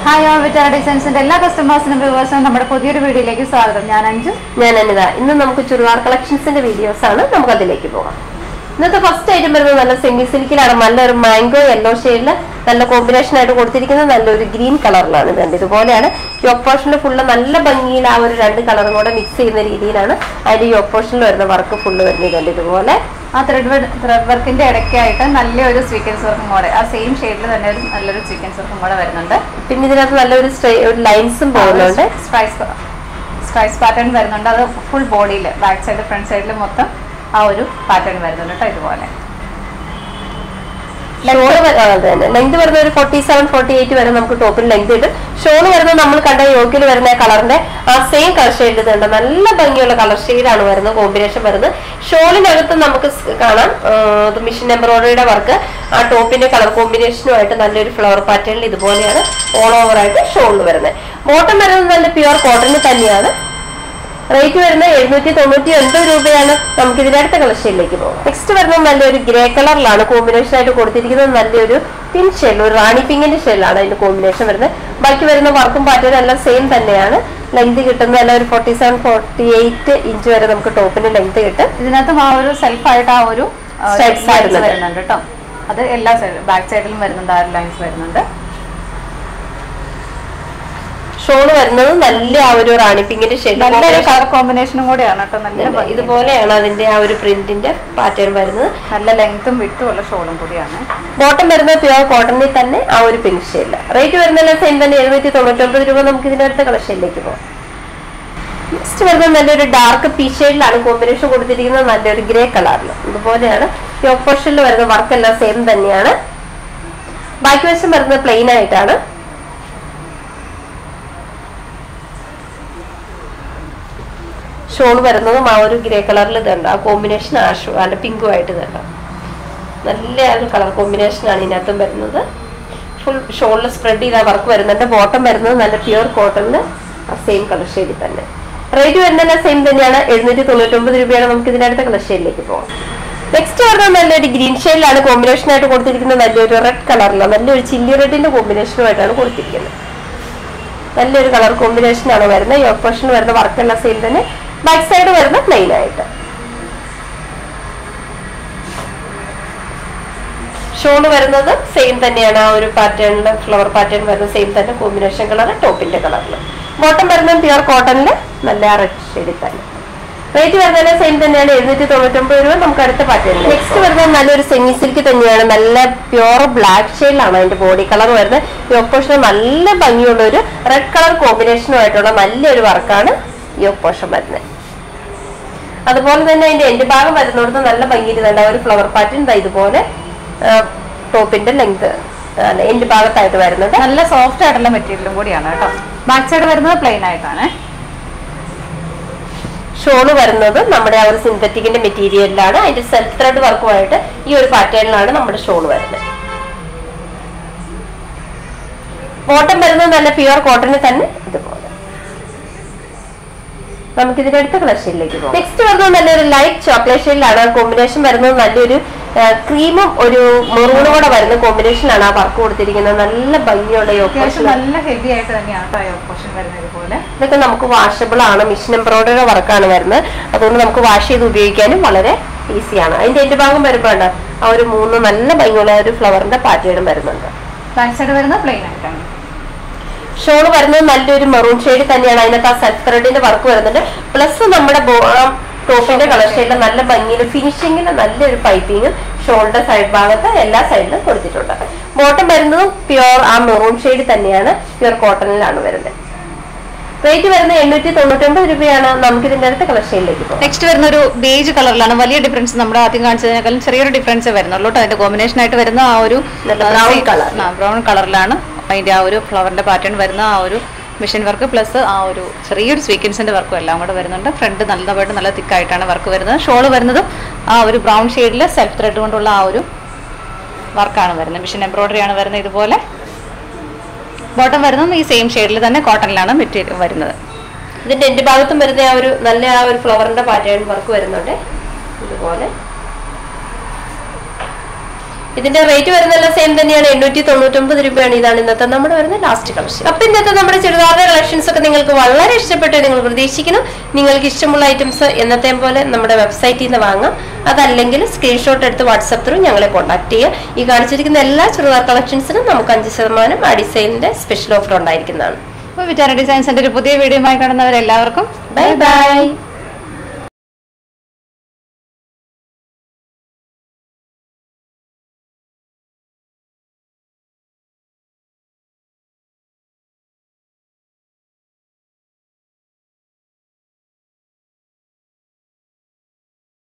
Hi all വിറ്റാ ഡിസൈൻസിന്റെ എല്ലാ കസ്റ്റമേഴ്സിനും വ്യൂവേഴ്സിനും നമ്മുടെ പുതിയൊരു വീഡിയോയിലേക്ക് സ്വാഗതം ഞാൻ അഞ്ജു ഞാൻ അനിത ഇന്ന് നമുക്ക് ചുരിദാർ കളക്ഷൻസിന്റെ വീഡിയോസ് ആണ് നമുക്ക് അതിലേക്ക് പോകാം ഇന്നത്തെ ഫസ്റ്റ് ഐറ്റം വരുന്നത് നല്ല സെമി സിൽക്കിലാണ് നല്ലൊരു മാംഗോ യെല്ലോ ഷെയ്ഡിൽ നല്ല കോമ്പിനേഷൻ ആയിട്ട് കൊടുത്തിരിക്കുന്നത് നല്ലൊരു ഗ്രീൻ കളറിലാണ് ഇതുണ്ട് ഇതുപോലെയാണ് യോക്ക് പോർഷനിൽ ഫുള്ള് നല്ല ഭംഗിയിൽ ആ ഒരു രണ്ട് കളറും കൂടെ മിക്സ് ചെയ്യുന്ന രീതിയിലാണ് അതിന്റെ യോക്ക് പോർഷനിൽ വരുന്ന വർക്ക് ഫുള്ള് വരുന്നത് ഇതുണ്ട് ഇതുപോലെ ആ ത്രെഡ് ത്രെഡ് വർക്കിന്റെ ഇടയ്ക്കായിട്ട് നല്ലൊരു സ്വീക്കൻസ് വർക്കും കൂടെ ആ സെയിം ഷെയ്ഡിൽ തന്നെ ഒരു നല്ലൊരു സ്വീക്കൻസ് വർക്കും കൂടെ വരുന്നുണ്ട് പിന്നെ ഇതിനകത്ത് നല്ലൊരു സ്ട്രൈ ഒരു ലൈൻസും പോകുന്നുണ്ട് സ്ട്രൈസ് സ്ട്രൈസ് പാറ്റേൺ വരുന്നുണ്ട് അത് ഫുൾ ബോഡിയിൽ ബാക്ക് സൈഡ് ഫ്രണ്ട് സൈഡിൽ മൊത്തം ആ ഒരു പാറ്റേൺ വരുന്നുണ്ട് കേട്ടോ ഇതുപോലെ ഷോള് തന്നെ ലെങ്ത് വരുന്ന ഒരു ഫോർട്ടി സെവൻ ഫോർട്ടി എയ്റ്റ് വരെ നമുക്ക് ടോപ്പിൽ ലെങ്ത് കിട്ടും ഷോള് വരുന്നത് നമ്മൾ കണ്ട യോക്കിൽ വരുന്ന കളറിന്റെ ആ സെയിം കളർ ഷെയ്ഡ് ഇതുണ്ട് നല്ല ഭംഗിയുള്ള കളർ ഷെയ്ഡാണ് വരുന്നത് കോമ്പിനേഷൻ വരുന്നത് ഷോളിനകത്ത് നമുക്ക് സ് കാണാം ആ, ഇത് മിഷൻ എംബ്രോയിഡറിയുടെ വർക്ക് ആ ടോപ്പിന്റെ കളർ കോമ്പിനേഷനുമായിട്ട് നല്ലൊരു ഫ്ലവർ പാറ്റേണിൽ ഇതുപോലെയാണ് ഓൾ ഓവർ ആയിട്ട് ഷോളിൽ വരുന്നത് ബോട്ടം വരുന്നത് നല്ല പ്യുവർ കോട്ടണിൽ തന്നെയാണ് റേറ്റ് വരുന്നത് എഴുന്നൂറ്റി തൊണ്ണൂറ്റി ഒൻപത് രൂപയാണ് നമുക്ക് ഇതിന്റെ അടുത്ത കളക്ഷനിലേക്ക് പോകാം നെക്സ്റ്റ് വരുന്നത് നല്ലൊരു ഗ്രേ കളറിലാണ് കോമ്പിനേഷൻ ആയിട്ട് കൊടുത്തിരിക്കുന്നത് നല്ലൊരു പിങ്ക് ഷെയ്ഡ് ഒരു റാണി പിങ്കിന്റെ ഷെയ്ഡിലാണ് അതിന്റെ കോമ്പിനേഷൻ വരുന്നത് ബാക്കി വരുന്ന വർക്കും പാറ്റേൺ എല്ലാം സെയിം തന്നെയാണ് ലെങ്ത് കിട്ടുന്നത് എല്ലാം ഒരു forty seven forty eight inch വരെ നമുക്ക് ടോപ്പിന് ലെങ്ത് കിട്ടും ഇതിനകത്തും ആ ഒരു സെൽഫായിട്ട് ആ ഒരു Stripes ലൈൻസ് വരുന്നുണ്ട്. വരുന്നുണ്ട് കേട്ടോ അത് എല്ലാ സൈഡ് ബാക്ക് സൈഡിലും വരുന്നുണ്ട് ആ ഒരു ലൈൻസ് വരുന്നുണ്ട് ഷോള് വരുന്നത് നല്ല ആ ഒരു റാണി പിങ്കിന്റെ നല്ലൊരു ഷെയ്ഡ് കളർ കോമ്പിനേഷനും കൂടെയാണ് കേട്ടോ നല്ല ഭംഗി. ഇതുപോലെയാണ് അതിന്റെ ആ ഒരു പ്രിന്റിന്റെ പാറ്റേൺ വരുന്നത് നല്ല ലെങ്ത്തും വിട്ടും ഉള്ള ഷോളും കൂടിയാണ് ബോട്ടം വരുന്നത് പ്യുവർ കോട്ടണിൽ തന്നെ ആ ഒരു പിങ്ക് ഷെയ്ഡിൽ റേറ്റ് വരുന്നതെല്ലാം സെയിം തന്നെ എഴുന്നൂറ്റി തൊണ്ണൂറ്റൊമ്പത് രൂപ നമുക്ക് ഇതിന്റെ അടുത്ത കളക്ഷനിലേക്ക് പോകാം നെക്സ്റ്റ് വരുന്നത് നല്ലൊരു ഡാർക്ക് പീ ഷെയ്ഡിലാണ് കോമ്പിനേഷൻ കൊടുത്തിരിക്കുന്നത് നല്ലൊരു ഗ്രേ കളറിൽ ഇതുപോലെയാണ് യോക്ക് പോർഷനിൽ വരുന്ന വർക്ക് എല്ലാം സെയിം തന്നെയാണ് ബാക്കി വശം വരുന്നത് പ്ലെയിൻ ആയിട്ടാണ് ഷോൾ വരുന്നതും ആ ഒരു ഗ്രേ കളറിൽ ഇതുണ്ട് ആ കോമ്പിനേഷൻ ആ ഷോ അല്ല പിങ്കും ആയിട്ട് ഇതുണ്ട് നല്ല ഒരു കളർ കോമ്പിനേഷൻ ആണ് ഇതിനകത്തും വരുന്നത് ഫുൾ ഷോളിൽ സ്പ്രെഡ് ചെയ്ത വർക്ക് വരുന്നുണ്ട് ബോട്ടം വരുന്നത് നല്ല പ്യുവർ കോട്ടണിന് ആ സെയിം കളർ ഷെയ്ഡിൽ തന്നെ റേറ്റ് വരുന്നതെല്ലാം സെയിം തന്നെയാണ് എഴുന്നൂറ്റി തൊണ്ണൂറ്റൊമ്പത് രൂപയാണ് നമുക്ക് ഇതിന്റെ അടുത്ത കളർ ഷെയ്ഡിലേക്ക് പോകാം നെക്സ്റ്റ് വരുന്നത് നല്ലൊരു ഗ്രീൻ ഷെയ്ഡിലാണ് കോമ്പിനേഷൻ ആയിട്ട് കൊടുത്തിരിക്കുന്നത് നല്ലൊരു റെഡ് കളറിലാണ് നല്ലൊരു ചില്ലി റെഡിന്റെ കോമ്പിനേഷനുമായിട്ടാണ് കൊടുത്തിരിക്കുന്നത് നല്ലൊരു കളർ കോമ്പിനേഷനാണ് വരുന്നത് യോക്ക് പോർഷൻ വരുന്ന വർക്കെല്ലാം സെയിം തന്നെ ബാക്ക് സൈഡ് വരുന്ന പ്ലെയിൻ ആയിട്ട് ഷോള് വരുന്നത് സെയിം തന്നെയാണ് ആ ഒരു പാറ്റേണിൽ ഫ്ലവർ പാറ്റേൺ വരുന്ന സെയിം തന്നെ കോമ്പിനേഷൻ കളർ ടോപ്പിന്റെ കളറിൽ ബോട്ടം വരുന്നത് പ്യുവർ കോട്ടണിൽ നല്ല റെഡ് ഷെയ്ഡിൽ തന്നെ റേറ്റ് വരുന്നത് സെയിം തന്നെയാണ് എഴുന്നൂറ്റി തൊണ്ണൂറ്റൊമ്പത് രൂപ നമുക്ക് അടുത്ത പാറ്റേൺ നെക്സ്റ്റ് വരുന്നത് നല്ലൊരു സെമി സിൽക്ക് തന്നെയാണ് നല്ല പ്യുവർ ബ്ലാക്ക് ഷെയ്ഡിലാണ് അതിന്റെ ബോഡി കളർ വരുന്നത് യോക്ക് പോർഷൻ നല്ല ഭംഗിയുള്ള ഒരു റെഡ് കളർ കോമ്പിനേഷനുമായിട്ടുള്ള നല്ലൊരു വർക്കാണ് യോക്ക് പോർഷൻ വരുന്നത് അതുപോലെ തന്നെ അതിന്റെ എൻഡ് ഭാഗം വരുന്നിടത്ത് നല്ല ഭംഗിയിരുന്നുണ്ട് ആ ഒരു ഫ്ലവർ പാറ്റേൺ ദാ ഇതുപോലെ ടോപ്പിന്റെ ലെങ്ത് എൻഡ് ഭാഗത്തായിട്ട് വരുന്നത് നല്ല സോഫ്റ്റ് ആയിട്ടുള്ള മെറ്റീരിയലും കൂടിയാണ് കേട്ടോ ബാക്ക് സൈഡ് വരുന്നത് പ്ലെയിൻ ആയിട്ടാണ് ഷോള് വരുന്നത് നമ്മുടെ ആ ഒരു സിന്തറ്റിക്കിന്റെ മെറ്റീരിയലിലാണ് അതിന്റെ സെൽഫ് ത്രെഡ് വർക്കുമായിട്ട് ഈ ഒരു പാറ്റേണിലാണ് നമ്മുടെ ഷോള് വരുന്നത് ബോട്ടം വരുന്നത് നല്ല പ്യുവർ കോട്ടണിൽ തന്നെ ഇതുപോലെ നമുക്ക് ഇതിന്റെ അടുത്ത കളക്ഷനിലേക്ക് പോകാം നെക്സ്റ്റ് വരുന്നത് നല്ലൊരു ലൈറ്റ് ചോക്ലേറ്റ് ഷെയ്ഡിലാണ് കോമ്പിനേഷൻ വരുന്നത് നല്ലൊരു ക്രീമും ഒരു മെറൂണും കൂടെ വരുന്ന കോമ്പിനേഷനിലാണ് ആ വർക്ക് കൊടുത്തിരിക്കുന്നത് നല്ല ഭംഗിയുള്ള യോക്ക് അത്യാവശ്യം നല്ല ഹെവി ആയിട്ട് തന്നെയാണ് കേട്ടോ പോർഷൻ വരുന്നത് ഇതുപോലെ ഇതൊക്കെ നമുക്ക് വാഷബിൾ ആണ് മിഷൻ എംബ്രോയിഡറി വർക്കാണ് വരുന്നത് അതുകൊണ്ട് നമുക്ക് വാഷ് ചെയ്ത് ഉപയോഗിക്കാനും വളരെ ഈസിയാണ് അതിന്റെ എന്റെ ഭാഗം വരുമ്പോഴാണ് ആ ഒരു മൂന്ന് നല്ല ഭംഗിയുള്ള ഒരു ഫ്ലവറിന്റെ പാറ്റേണും വരുന്നുണ്ട് ബാക്ക് സൈഡ് വരുന്നത് പ്ലെയിൻ ആയിട്ടാണ് ഷോൾ വരുന്നത് നല്ലൊരു മെറൂൺ ഷെയ്ഡ് തന്നെയാണ് അതിനകത്ത് ആ സെൽഫ് ത്രെഡിന്റെ വർക്ക് വരുന്നുണ്ട് പ്ലസ് നമ്മുടെ ടോപ്പിന്റെ കളർ ഷെയ്ഡിൽ നല്ല ഭംഗിയിൽ ഫിനിഷിങ്ങിൽ നല്ലൊരു പൈപ്പിങ് ഷോളിന്റെ സൈഡ് ഭാഗത്ത് എല്ലാ സൈഡിലും കൊടുത്തിട്ടുണ്ട് ബോട്ടം വരുന്നതും പ്യുവർ ആ മെറൂൺ ഷെയ്ഡ് തന്നെയാണ് പ്യുവർ കോട്ടണിലാണ് വരുന്നത് റേറ്റ് വരുന്നത് എണ്ണൂറ്റി തൊണ്ണൂറ്റൊമ്പത് രൂപയാണ് നമുക്ക് ഇതിന്റെ അടുത്ത കളക്ഷനിലേക്ക് പോകാം നെക്സ്റ്റ് വരുന്ന ഒരു ബേജ് കളറിലാണ് വലിയ ഡിഫറൻസ് നമ്മുടെ ആദ്യം കാണിച്ചതിനേക്കാളും ചെറിയൊരു ഡിഫറൻസ് വരുന്നുള്ളൂ കേട്ടോ അതിന്റെ കോമ്പിനേഷൻ ആയിട്ട് വരുന്ന ആ ഒരു നല്ല brown colour. ബ്രൗൺ കളറിലാണ് അതിന്റെ ആ ഒരു ഫ്ലവറിന്റെ പാറ്റേൺ വരുന്ന ആ ഒരു മിഷൻ വർക്ക് പ്ലസ് ആ ഒരു ചെറിയൊരു സ്വീക്കൻസിന്റെ വർക്കും എല്ലാം കൂടെ വരുന്നുണ്ട് ഫ്രണ്ട് നല്ലതായിട്ട് നല്ല തിക്കായിട്ടാണ് വർക്ക് വരുന്നത് ഷോൾ വരുന്നതും ആ ഒരു ബ്രൗൺ ഷെയ്ഡിൽ സെൽഫ് ത്രെഡ് കൊണ്ടുള്ള ആ ഒരു വർക്കാണ് വരുന്നത് മിഷൻ എംബ്രോയിഡറി ആണ് വരുന്നത് ഇതുപോലെ ബോട്ടം വരുന്നതും ഈ സെയിം ഷെയ്ഡിൽ തന്നെ കോട്ടണിലാണ് മെറ്റീരിയൽ വരുന്നത് ഇതിന്റെ എന്റെ ഭാഗത്തും വരുന്ന ആ ഒരു നല്ല ആ ഒരു ഫ്ലവറിന്റെ പാറ്റേൺ വർക്ക് വരുന്നുണ്ട് ഇതുപോലെ ഇതിന്റെ റേറ്റ് വരുന്നതെല്ലാം സെയിം തന്നെയാണ് എണ്ണൂറ്റി തൊണ്ണൂറ്റൊമ്പത് രൂപയാണ് ഇതാണ് ഇന്നത്തെ നമ്മുടെ വരുന്ന ലാസ്റ്റ് കളക്ഷൻ അപ്പൊ ഇന്നത്തെ നമ്മുടെ ചുരിദാറിന്റെ കളക്ഷൻസ് ഒക്കെ നിങ്ങൾക്ക് വളരെ ഇഷ്ടപ്പെട്ടു നിങ്ങൾ പ്രതീക്ഷിക്കുന്നു നിങ്ങൾക്ക് ഇഷ്ടമുള്ള ഐറ്റംസ് എന്നത്തെ പോലെ നമ്മുടെ വെബ്സൈറ്റിൽ നിന്ന് വാങ്ങാം അതല്ലെങ്കിൽ സ്ക്രീൻഷോട്ട് എടുത്ത് വാട്സപ്പ് ത്രൂ ഞങ്ങളെ കോൺടാക്ട് ചെയ്യുക ഈ കാണിച്ചിരിക്കുന്ന എല്ലാ ചുരിദാർ കളക്ഷൻസിനും നമുക്ക് അഞ്ച് ശതമാനം ആ ഡിസൈനിന്റെ സ്പെഷ്യൽ ഓഫർ ഉണ്ടായിരിക്കുന്നതാണ് അപ്പോൾ വിചാര ഡിസൈൻസിന്റെ ഒരു പുതിയ വീഡിയോയുമായി കാണുന്നവരെല്ലാവർക്കും ബൈ ബൈ